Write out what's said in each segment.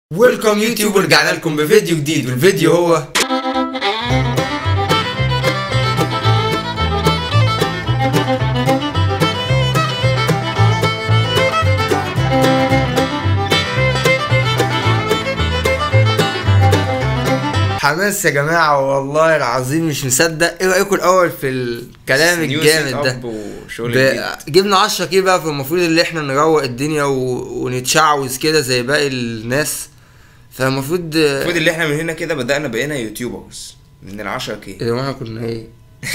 ويلكم يوتيوب ورجعنا لكم بفيديو جديد والفيديو هو حماس يا جماعة والله العظيم مش مصدق ايه رأيكم الأول في الكلام نيو الجامد سيت ده اب وشغل ب... جديد جبنا 10 كيلو بقى فالمفروض ان احنا نروق الدنيا و... ونتشعوذ كده زي باقي الناس فالمفروض المفروض اللي احنا من هنا كده بدأنا بقينا يوتيوبرز من ال 10 كي يا جماعة كنا ايه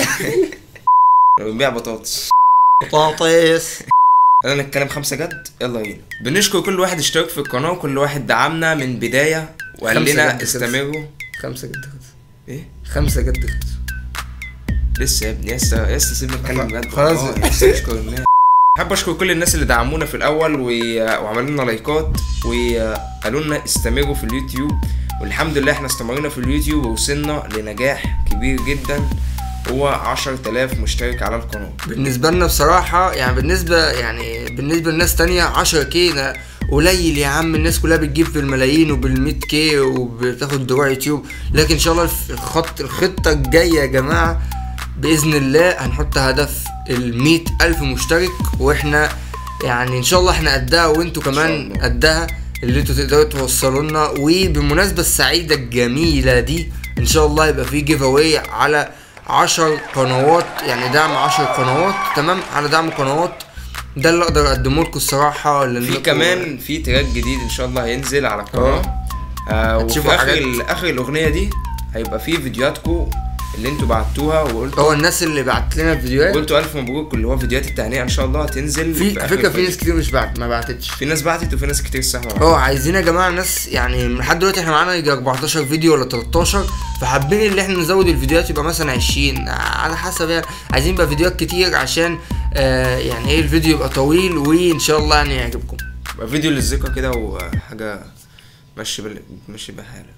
بنبيع بطاطس بطاطس خلينا نتكلم خمسة جد يلا بينا بنشكر كل واحد اشترك في القناة وكل واحد دعمنا من بداية وقال خمسة لنا جد استمروا خمسة جد خلص ايه خمسة جد خلص لسه يا ابني لسه لسه سيبني اتكلم بجد خلاص. آه، لسه اشكر الناس حابب اشكر كل الناس اللي دعمونا في الاول و... وعملوا لنا لايكات وقالوا لنا استمروا في اليوتيوب والحمد لله احنا استمرينا في اليوتيوب ووصلنا لنجاح كبير جدا هو 10000 مشترك على القناة بالنسبة لنا بصراحة يعني بالنسبة يعني بالنسبة لناس تانية 10 كي ده قليل يا عم الناس كلها بتجيب في الملايين وبال كي وبتاخد دروع يوتيوب لكن ان شاء الله الف- الخط الخطة الجاية يا جماعة بإذن الله هنحط هدف ال ألف مشترك واحنا يعني ان شاء الله احنا قدها وانتوا شاء كمان الله. قدها اللي انتوا تقدروا توصلوا لنا وبالمناسبة السعيدة الجميلة دي ان شاء الله يبقى في جيف اواي على عشر قنوات يعني دعم عشر قنوات تمام على دعم قنوات ده اللي اقدر اقدمه لكم الصراحة لأن في انتوا- كمان في تراك جديد ان شاء الله هينزل على القناه آه وفي هتشوفوا اخر حاجات. ال- اخر الاغنيه دي هيبقى في فيديوهاتكم اللي انتوا بعتوها وقلتوا هو الناس اللي بعت لنا الفيديوهات قلتوا الف مبروك اللي هو فيديوهات التهنئه ان شاء الله هتنزل في على آخر فكرة في الفيديو. ناس كتير مش بعت ما بعتتش في ناس بعتت وفي ناس كتير سهله اه عايزين يا جماعه الناس يعني لحد دلوقتي احنا معانا يجي 14 فيديو ولا 13 فحابين ان احنا نزود الفيديوهات يبقى مثلا 20 على حسب يعني عايزين يبقى فيديوهات كتير عشان آه يعني ايه الفيديو يبقى طويل وان شاء الله يعني يعجبكم يبقى فيديو للذكرى كده وحاجه مشي بال... مشي بها حالك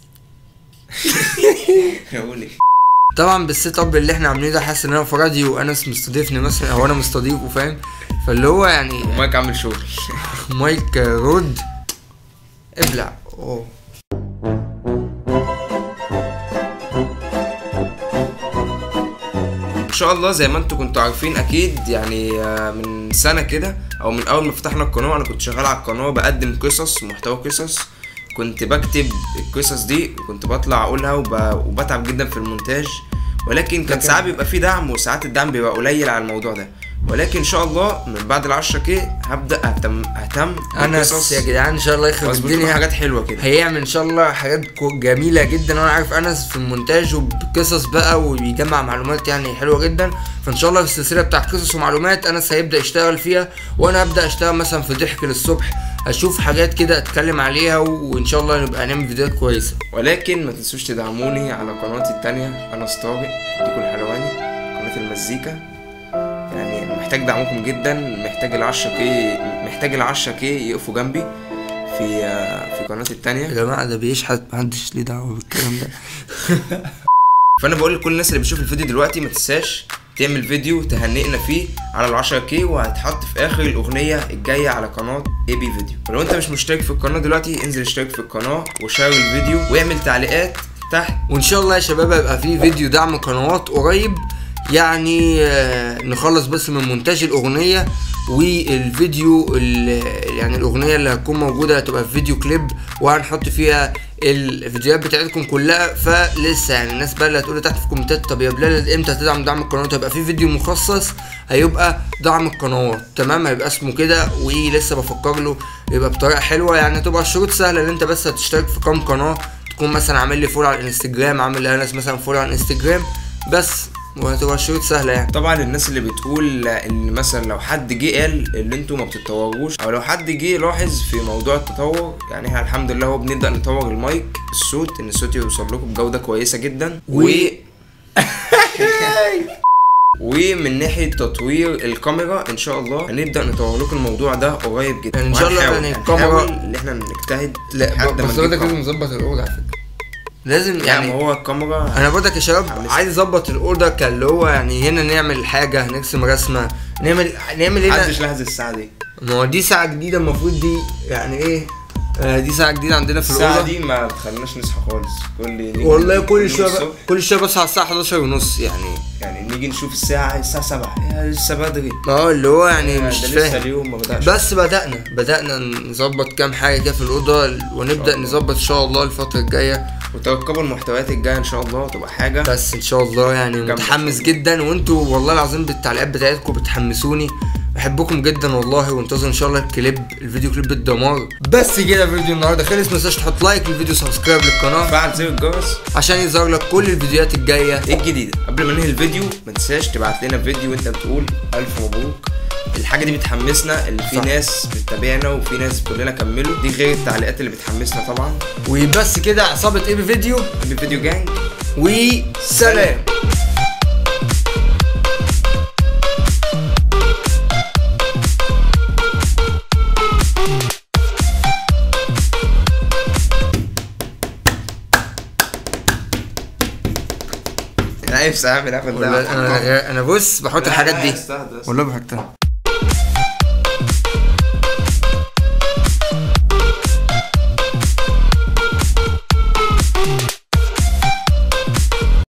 اقول ايه طبعا بالسيت اب اللي احنا عاملينه ده حاسس ان انا في راديو وانس مستضيفني مثلا او انا مستضيفه فاهم فاللي هو يعني مايك عامل شغل مايك رود ابلع اوه ان شاء الله زي ما انتوا كنتوا عارفين اكيد يعني آه، من سنه كده او من اول ما فتحنا القناه انا كنت شغال على القناه بقدم قصص محتوى قصص كنت بكتب القصص دي وكنت بطلع اقولها وب... وبتعب جدا في المونتاج ولكن كان لكن- ساعات بيبقى في دعم وساعات الدعم بيبقى قليل على الموضوع ده ولكن ان شاء الله من بعد العشرة كي هبدا اهتم اهتم انا يا جدعان ان شاء الله يخرب واظبط لكم الدنيا حاجات حلوه كده هيعمل ان شاء الله حاجات كو- جميله جدا وانا عارف انس في المونتاج وبقصص بقى وبيجمع معلومات يعني حلوه جدا فان شاء الله في السلسله بتاعت قصص ومعلومات انس هيبدا يشتغل فيها وانا هبدا اشتغل مثلا في ضحك للصبح اشوف حاجات كده اتكلم عليها و- وان شاء الله نبقى نعمل فيديوهات كويسه ولكن ما تنسوش تدعموني على قناتي التانية انا طارق ديكو الحلواني قناة المزيكا يعني أنا محتاج دعمكم جدا محتاج العشرة كي محتاج العشرة كي يقفوا جنبي في في قناتي يا التانية جماعه ده بيشحت محدش ليه دعوه بالكلام ده فانا بقول لكل الناس اللي بتشوف الفيديو دلوقتي ما تنساش تعمل فيديو تهنئنا فيه على العشرة كي وهيتحط في اخر الاغنية الجاية على قناة اي بي فيديو ولو انت مش مشترك في القناة دلوقتي انزل اشترك في القناة وشير الفيديو واعمل تعليقات تحت وان شاء الله يا شباب هيبقى في فيديو دعم قنوات قريب يعني آه، نخلص بس من مونتاج الاغنيه والفيديو ال- يعني الاغنيه اللي هتكون موجوده هتبقى في فيديو كليب وهنحط فيها الفيديوهات بتاعتكم كلها فلسه يعني الناس بقى اللي هتقول تحت في الكومنتات طب يا بلال امتى هتدعم دعم القنوات هيبقى في فيديو مخصص هيبقى دعم القنوات تمام هيبقى اسمه كده ولسه بفكر له يبقى بطريقه حلوه يعني تبقى الشروط سهله ان انت بس هتشترك في كام قناه تكون مثلا عامل لي فولو على الانستجرام عامل لانس مثلا فولو على الانستجرام بس وهتبقى الشروط سهله يعني طبعا الناس اللي بتقول ان مثلا لو حد جه قال ان انتوا ما بتتطوروش او لو حد جه لاحظ في موضوع التطور يعني احنا الحمد لله هو بنبدا نطور المايك الصوت ان الصوت يوصل لكم بجوده كويسه جدا و- و ومن ناحيه تطوير الكاميرا ان شاء الله هنبدا نطور لكم الموضوع ده قريب جدا يعني إن شاء الله وهنحاول- يعني الكاميرا- هنحاول ان احنا نجتهد لحد ما نجيب كاميرا. مظبط الاوضه على فكره لازم يعني يعني هو الكاميرا انا برضك يا شباب عامل عايز اظبط الاوضه كاللي هو يعني هنا نعمل حاجه نرسم رسمه نعمل نعمل هنا محدش لاحظ الساعه دي ما هو دي ساعه جديده المفروض دي يعني ايه آه، دي ساعه جديده عندنا في الساعه الاوضه دي ما بتخليناش نصحى خالص كل نيجي والله نيجي كل نوم شويه الصبح، كل شويه بصحى على الساعه 11 ونص يعني يعني نيجي نشوف الساعه الساعه 7 يا لسه بدري اه اللي هو يعني ده مش لسه فاهم اليوم ما بدأش بس بدأنا بدأنا نظبط كام حاجة كده في الأوضة ونبدأ الله. نظبط إن شاء الله الفترة الجاية وترقبوا المحتويات الجايه ان شاء الله تبقى حاجه بس إن شاء الله يعني جامدة إن متحمس شاء الله. جدا وأنتوا والله العظيم بالتعليقات بتاعتكم بتحمسوني بحبكم جدا والله وانتظروا ان شاء الله الكليب الفيديو كليب الدمار بس كده فيديو النهارده خلص ما تنساش تحط لايك للفيديو سبسكرايب للقناه فعل زر الجرس عشان يظهر لك كل الفيديوهات الجايه ايه الجديد قبل ما ننهي الفيديو ما تنساش تبعت لنا فيديو وانت بتقول الف مبروك الحاجه دي بتحمسنا اللي في صح. ناس بتتابعنا وفي ناس بتقول لنا كملوا دي غير التعليقات اللي بتحمسنا طبعا وبس كده عصابه ايه بفيديو بفيديو جانج وسلام انا نفسي اعمل اعمل والله انا انا بص بحط الحاجات دي والله بحطها